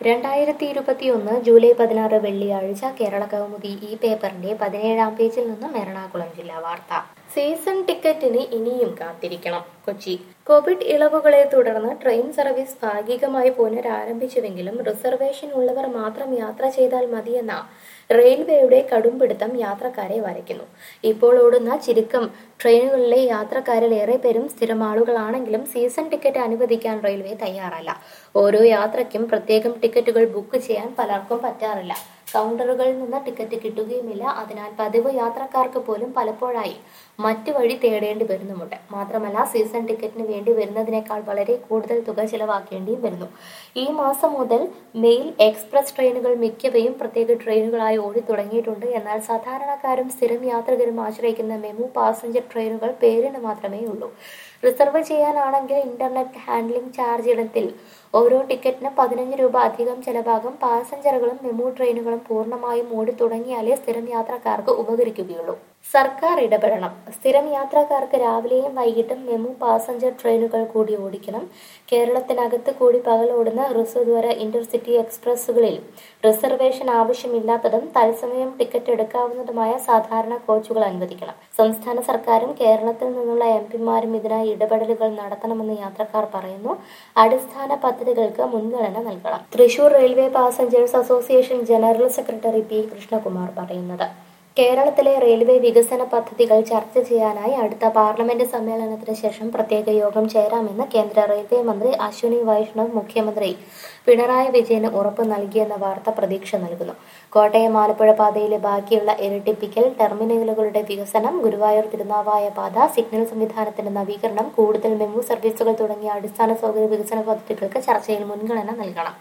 രണ്ടായിരത്തി ഇരുപത്തിയൊന്ന് ജൂലൈ പതിനാറ് വെള്ളിയാഴ്ച കേരള കൗമുദി ഈ പേപ്പറിന്റെ പതിനേഴാം പേജിൽ നിന്നും എറണാകുളം ജില്ലാ വാർത്ത സീസൺ ടിക്കറ്റിന് ഇനിയും കാത്തിരിക്കണം കൊച്ചി കോവിഡ് ഇളവുകളെ തുടർന്ന് ട്രെയിൻ സർവീസ് ഭാഗികമായി പുനരാരംഭിച്ചുവെങ്കിലും റിസർവേഷൻ ഉള്ളവർ മാത്രം യാത്ര ചെയ്താൽ മതിയെന്ന റെയിൽവേയുടെ കടുംപിടുത്തം യാത്രക്കാരെ വരയ്ക്കുന്നു ഇപ്പോൾ ഓടുന്ന ചുരുക്കം ട്രെയിനുകളിലെ യാത്രക്കാരിൽ ഏറെ പേരും സ്ഥിരം ആളുകളാണെങ്കിലും സീസൺ ടിക്കറ്റ് അനുവദിക്കാൻ റെയിൽവേ തയ്യാറല്ല ഓരോ യാത്രയ്ക്കും പ്രത്യേകം ടിക്കറ്റുകൾ ബുക്ക് ചെയ്യാൻ പലർക്കും പറ്റാറില്ല കൗണ്ടറുകളിൽ നിന്ന് ടിക്കറ്റ് കിട്ടുകയുമില്ല അതിനാൽ പതിവ് യാത്രക്കാർക്ക് പോലും പലപ്പോഴായി മറ്റു വഴി തേടേണ്ടി വരുന്നുമുണ്ട് മാത്രമല്ല സീസൺ ടിക്കറ്റിന് വേണ്ടി വരുന്നതിനേക്കാൾ വളരെ കൂടുതൽ തുക ചിലവാക്കേണ്ടിയും വരുന്നു ഈ മാസം മുതൽ മെയിൽ എക്സ്പ്രസ് ട്രെയിനുകൾ മിക്കവയും പ്രത്യേക ട്രെയിനുകളായി ഓടി തുടങ്ങിയിട്ടുണ്ട് എന്നാൽ സാധാരണക്കാരും സ്ഥിരം യാത്രികരും ആശ്രയിക്കുന്ന മെമു പാസഞ്ചർ ട്രെയിനുകൾ പേരിന് മാത്രമേ ഉള്ളൂ റിസർവ് ചെയ്യാനാണെങ്കിൽ ഇന്റർനെറ്റ് ഹാൻഡ്ലിംഗ് ചാർജ് ഇനത്തിൽ ഓരോ ടിക്കറ്റിന് പതിനഞ്ച് രൂപ അധികം ചെലവാകും പാസഞ്ചറുകളും മെമു ട്രെയിനുകളും പൂർണ്ണമായും ഓടി തുടങ്ങിയാലേ സ്ഥിരം യാത്രക്കാർക്ക് ഉപകരിക്കുകയുള്ളൂ സർക്കാർ ഇടപെടണം സ്ഥിരം യാത്രക്കാർക്ക് രാവിലെയും വൈകിട്ടും മെമു പാസഞ്ചർ ട്രെയിനുകൾ കൂടി ഓടിക്കണം കേരളത്തിനകത്ത് കൂടി പകൽ ഓടുന്ന ഹ്രസ്വദൂര ഇന്റർസിറ്റി എക്സ്പ്രസ്സുകളിൽ റിസർവേഷൻ ആവശ്യമില്ലാത്തതും തത്സമയം ടിക്കറ്റ് എടുക്കാവുന്നതുമായ സാധാരണ കോച്ചുകൾ അനുവദിക്കണം സംസ്ഥാന സർക്കാരും കേരളത്തിൽ നിന്നുള്ള എം പിമാരും ഇതിനായി ഇടപെടലുകൾ നടത്തണമെന്ന് യാത്രക്കാർ പറയുന്നു അടിസ്ഥാന പദ്ധതികൾക്ക് മുൻഗണന നൽകണം Thrissur railway passengers association general secretary P Krishnakumar പറയുന്നത് കേരളത്തിലെ റെയിൽവേ വികസന പദ്ധതികൾ ചർച്ച ചെയ്യാനായി അടുത്ത പാർലമെന്റ് സമ്മേളനത്തിന് ശേഷം പ്രത്യേക യോഗം ചേരാമെന്ന് കേന്ദ്ര റെയിൽവേ മന്ത്രി അശ്വിനി വൈഷ്ണവ് മുഖ്യമന്ത്രി പിണറായി വിജയന് ഉറപ്പ് നൽകിയെന്ന വാർത്ത പ്രതീക്ഷ നൽകുന്നു കോട്ടയം ആലപ്പുഴ പാതയിലെ ബാക്കിയുള്ള ഇരട്ടിപ്പിക്കൽ ടെർമിനലുകളുടെ വികസനം ഗുരുവായൂർ തിരുനാവായ പാത സിഗ്നൽ സംവിധാനത്തിന്റെ നവീകരണം കൂടുതൽ മെമു സർവീസുകൾ തുടങ്ങിയ അടിസ്ഥാന സൗകര്യ വികസന പദ്ധതികൾക്ക് ചർച്ചയിൽ മുൻഗണന നൽകണം